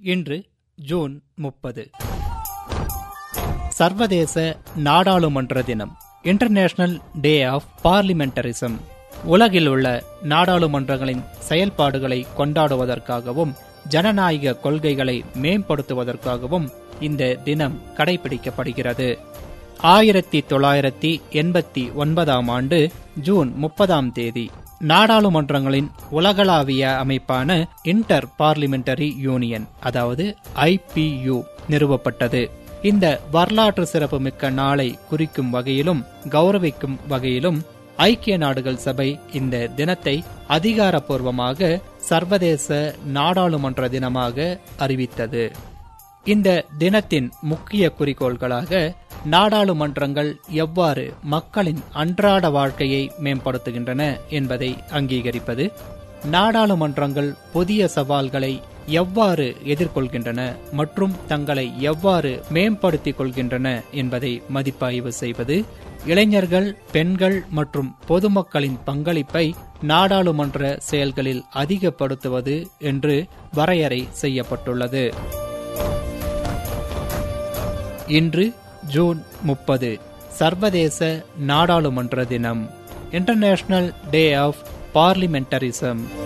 இன்று ஜூன் முப்பது சர்வதேச நாடாளுமன்ற தினம் இன்டர்நேஷனல் டே ஆஃப் பார்லிமெண்டரிசம் உலகில் உள்ள நாடாளுமன்றங்களின் செயல்பாடுகளை கொண்டாடுவதற்காகவும் ஜனநாயக கொள்கைகளை மேம்படுத்துவதற்காகவும் இந்த தினம் கடைபிடிக்கப்படுகிறது ஆயிரத்தி தொள்ளாயிரத்தி எண்பத்தி ஒன்பதாம் ஆண்டு ஜூன் முப்பதாம் தேதி நாடாளுமன்றங்களின் உலகளாவிய அமைப்பான இன்டர் பார்லிமெண்டரி யூனியன் அதாவது ஐபியு நிறுவப்பட்டது இந்த வரலாற்று சிறப்புமிக்க நாளை குறிக்கும் வகையிலும் கௌரவிக்கும் வகையிலும் ஐக்கிய நாடுகள் சபை இந்த தினத்தை அதிகாரப்பூர்வமாக சர்வதேச நாடாளுமன்ற தினமாக அறிவித்தது இந்த தினத்தின் முக்கிய குறிக்கோள்களாக நாடாளுமன்றங்கள் எவ்வாறு மக்களின் அன்றாட வாழ்க்கையை மேம்படுத்துகின்றன என்பதை அங்கீகரிப்பது நாடாளுமன்றங்கள் புதிய சவால்களை எவ்வாறு எதிர்கொள்கின்றன மற்றும் தங்களை எவ்வாறு மேம்படுத்திக் கொள்கின்றன என்பதை மதிப்பாய்வு செய்வது இளைஞர்கள் பெண்கள் மற்றும் பொதுமக்களின் பங்களிப்பை நாடாளுமன்ற செயல்களில் அதிகப்படுத்துவது என்று வரையறை செய்யப்பட்டுள்ளது இன்று ஜூன் முப்பது சர்வதேச நாடாளுமன்ற தினம் இன்டர்நேஷனல் டே ஆஃப் பார்லிமெண்டரிசம்